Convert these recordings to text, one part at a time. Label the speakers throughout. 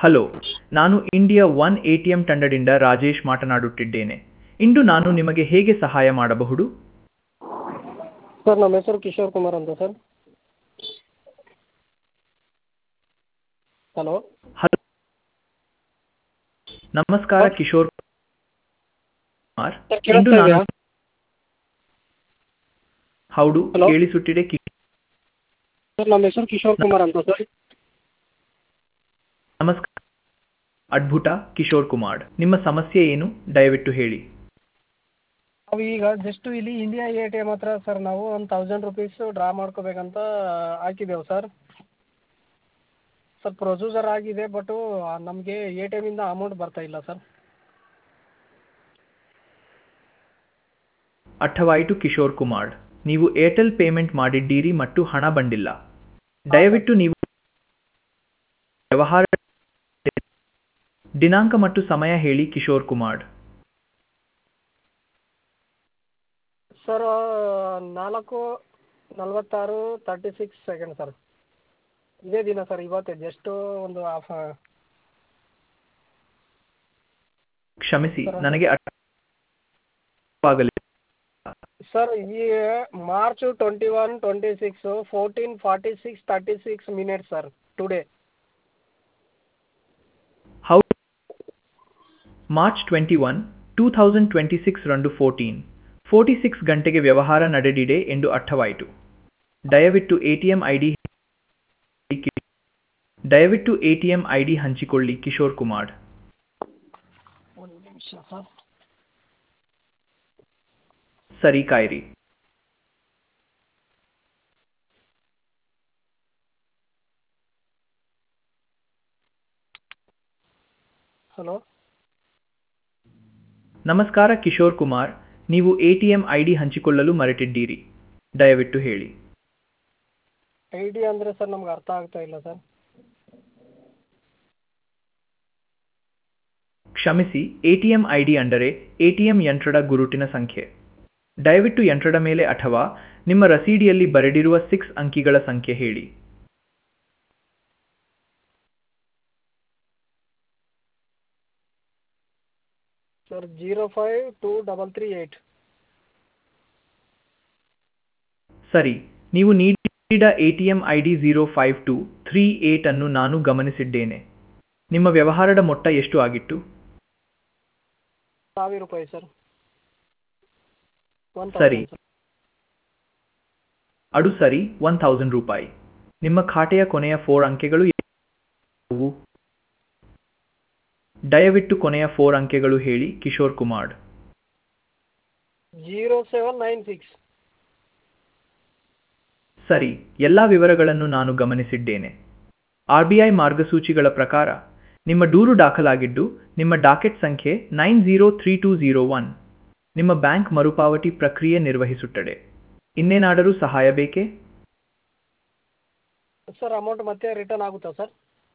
Speaker 1: Hello ನಾನು India one A T M ತಂಡದಿಂದ ರಾಜೇಶ್ ಮಾತನಾಡುತ್ತಿದ್ದೇನೆ ಇಂದು ನಾನು ನಿಮಗೆ ಹೇಗೆ ಸಹಾಯ ಮಾಡಬಹುದು
Speaker 2: ಸರ್ ನಮ್ಮ ಹೆಸರು ಕಿಶೋರ್ ಕುಮಾರ್ ಅಂತ ಸರ್ ಹಲೋ
Speaker 1: ಹಲೋ ನಮಸ್ಕಾರ ಕಿಶೋರ್ ಕುಮಾರ್
Speaker 2: ಸರ್
Speaker 1: ಇಂದು
Speaker 2: ಕೇಳಿಸ್ತಾ
Speaker 1: ನಾನು
Speaker 2: ಇದೆಯಾ
Speaker 1: ಹೌದು
Speaker 2: Hello?
Speaker 1: ಕೇಳಿಸುತ್ತಿದೆ ಕಿ-
Speaker 2: ಸರ್ ನಮ್ಮ ಹೆಸರು ಕಿಶೋರ್ ಕುಮಾರ್ ಅಂತ ಸರ್
Speaker 1: ನಮಸ್ಕಾರ ಅದ್ಭುತ ಕಿಶೋರ್ ಕುಮಾರ್ ನಿಮ್ಮ ಸಮಸ್ಯೆ ಏನು ದಯವಿಟ್ಟು ಹೇಳಿ
Speaker 2: ನಾವು ಈಗ ಜಸ್ಟ್ ಇಲ್ಲಿ ಇಂಡಿಯಾ ಎ ಟಿ ಎಮ್ ಹತ್ರ ಸರ್ ನಾವು ಒಂದು ತೌಸಂಡ್ ರುಪೀಸ್ ಡ್ರಾ ಮಾಡ್ಕೋಬೇಕಂತ ಹಾಕಿದ್ದೆವು ಸರ್ ಸರ್ ಪ್ರೊಸೀಜರ್ ಆಗಿದೆ ಬಟು ನಮಗೆ ಎ ಟಿ ಎಮ್ಮಿಂದ ಅಮೌಂಟ್ ಬರ್ತಾ ಇಲ್ಲ ಸರ್
Speaker 1: ಅರ್ಥವಾಯಿತು ಕಿಶೋರ್ ಕುಮಾರ್ ನೀವು ಏರ್ಟೆಲ್ ಪೇಮೆಂಟ್ ಮಾಡಿದ್ದೀರಿ ಮತ್ತು ಹಣ ಬಂದಿಲ್ಲ ದಯವಿಟ್ಟು ನೀವು ವ್ಯವಹಾರ ದಿನಾಂಕ ಮತ್ತು ಸಮಯ ಹೇಳಿ ಕಿಶೋರ್ ಕುಮಾರ್
Speaker 2: ಸರ್ ನಾಲ್ಕು ನಲವತ್ತಾರು ತರ್ಟಿ ಸಿಕ್ಸ್ ಸೆಕೆಂಡ್ ಸರ್ ಇದೇ ದಿನ ಸರ್ ಇವತ್ತೇ ಜಸ್ಟು ಒಂದು ಹಾಫ್
Speaker 1: ಕ್ಷಮಿಸಿ
Speaker 2: ಸರ್,
Speaker 1: ನನಗೆ ಅರ್ಥವಾಗಲಿಲ್ಲ
Speaker 2: ಸರ್ ಈ March twenty one twenty six fourteen forty six thirty six minutes sir today
Speaker 1: ಹೌದು March twenty one two thousand twenty six ರಂದು ಫೋರ್ಟೀನ್ ಫೋರ್ಟಿ ಸಿಕ್ಸ್ ಗಂಟೆಗೆ ವ್ಯವಹಾರ ನಡೆದಿದೆ ಎಂದು ಅರ್ಥವಾಯಿತು ದಯವಿಟ್ಟು A T M I D ದಯವಿಟ್ಟು A T M I D ಹಂಚಿಕೊಳ್ಳಿ ಕಿಶೋರ್ ಕುಮಾರ್
Speaker 2: ಒಂದು ನಿಮಿಷ ಸರ್
Speaker 1: ಸರಿ ಕಾಯಿರಿ
Speaker 2: ಹಲೋ
Speaker 1: ನಮಸ್ಕಾರ ಕಿಶೋರ್ ಕುಮಾರ್ ನೀವು A T M I D ಹಂಚಿಕೊಳ್ಳಲು ಮರೆತಿದ್ದೀರಿ ದಯವಿಟ್ಟು ಹೇಳಿ
Speaker 2: ಐ ಡಿ ಅಂದರೆ ಸರ್ ನಮ್ಗೆ ಅರ್ಥ ಆಗ್ತಾ ಇಲ್ಲ ಸರ್
Speaker 1: ಕ್ಷಮಿಸಿ ಎಟಿಎಂ ಐಡಿ ಅಂದರೆ ಎಟಿಎಂ ಯಂತ್ರದ ಗುರುತಿನ ಸಂಖ್ಯೆ ದಯವಿಟ್ಟು ಯಂತ್ರದ ಮೇಲೆ ಅಥವಾ ನಿಮ್ಮ ರಸೀದಿಯಲ್ಲಿ ಬರೆದಿರುವ ಸಿಕ್ಸ್ ಅಂಕಿಗಳ ಸಂಖ್ಯೆ ಹೇಳಿ
Speaker 2: sir zero five two double three eight
Speaker 1: ಸರಿ ನೀವು ನೀಡಿದ ATM ID zero five two three eight ಅನ್ನು ನಾನು ಗಮನಿಸಿದ್ದೇನೆ ನಿಮ್ಮ ವ್ಯವಹಾರದ ಮೊತ್ತ ಎಷ್ಟು ಆಗಿತ್ತು
Speaker 2: ಸಾವಿರ ರೂಪಾಯಿ ಸರ್ ಒನ್
Speaker 1: ಸರಿ. ಅದು ಸರಿ ಒನ್ ಥೌಸಂಡ್ ರೂಪಾಯಿ ನಿಮ್ಮ ಖಾತೆಯ ಕೊನೆಯ ಫೋರ್ ಅಂಕೆಗಳು ಯಾವುವು ದಯವಿಟ್ಟು ಕೊನೆಯ ಫೋರ್ ಅಂಕೆಗಳು ಹೇಳಿ Kishore Kumar
Speaker 2: zero seven nine six
Speaker 1: ಸರಿ ಎಲ್ಲ ವಿವರಗಳನ್ನು ನಾನು ಗಮನಿಸಿದ್ದೇನೆ ಆರ್ ಬಿ ಐ ಮಾರ್ಗಸೂಚಿಗಳ ಪ್ರಕಾರ ನಿಮ್ಮ ದೂರು ದಾಖಲಾಗಿದ್ದು ನಿಮ್ಮ ಡಾಕೆಟ್ ಸಂಖ್ಯೆ nine zero three two zero one ನಿಮ್ಮ ಬ್ಯಾಂಕ್ ಮರುಪಾವತಿ ಪ್ರಕ್ರಿಯೆ ನಿರ್ವಹಿಸುತ್ತದೆ ಇನ್ನೇನಾದರೂ ಸಹಾಯ ಬೇಕೇ
Speaker 2: ಸರ್ ಅಮೌಂಟ್ ಮತ್ತೆ ರಿಟರ್ನ್ ಆಗುತ್ತಾ ಸರ್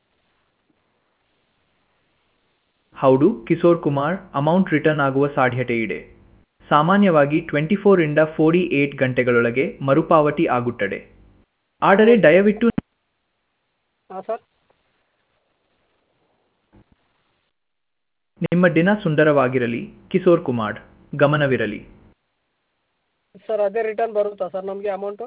Speaker 1: ಹೌದು ಕಿಶೋರ್ ಕುಮಾರ್ ಅಮೌಂಟ್ ರಿಟರ್ನ್ ಆಗುವ ಸಾಧ್ಯತೆ ಇದೆ ಸಾಮಾನ್ಯವಾಗಿ ಟ್ವೆಂಟಿ ಫೋರಿಂದ ಫೋರ್ಟಿ ಏಟ್ ಗಂಟೆಗಳೊಳಗೆ ಮರುಪಾವತಿ ಆಗುತ್ತದೆ ಆದರೆ ದಯವಿಟ್ಟು
Speaker 2: ಹಾಂ ಸರ್
Speaker 1: ನಿಮ್ಮ ದಿನ ಸುಂದರವಾಗಿರಲಿ ಕಿಶೋರ್ ಕುಮಾರ್ ಗಮನವಿರಲಿ
Speaker 2: ಸರ್ ಅದೇ ರಿಟರ್ನ್ ಬರುತ್ತಾ ಸರ್ ನಮಗೆ ಅಮೌಂಟು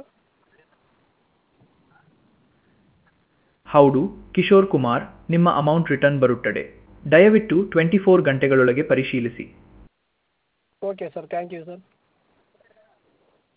Speaker 1: ಹೌದು ಕಿಶೋರ್ ಕುಮಾರ್ ನಿಮ್ಮ ಅಮೌಂಟ್ ರಿಟರ್ನ್ ಬರುತ್ತದೆ ದಯವಿಟ್ಟು ಟ್ವೆಂಟಿ ಫೋರ್ ಗಂಟೆಗಳೊಳಗೆ ಪರಿಶೀಲಿಸಿ
Speaker 2: okay sir thank you sir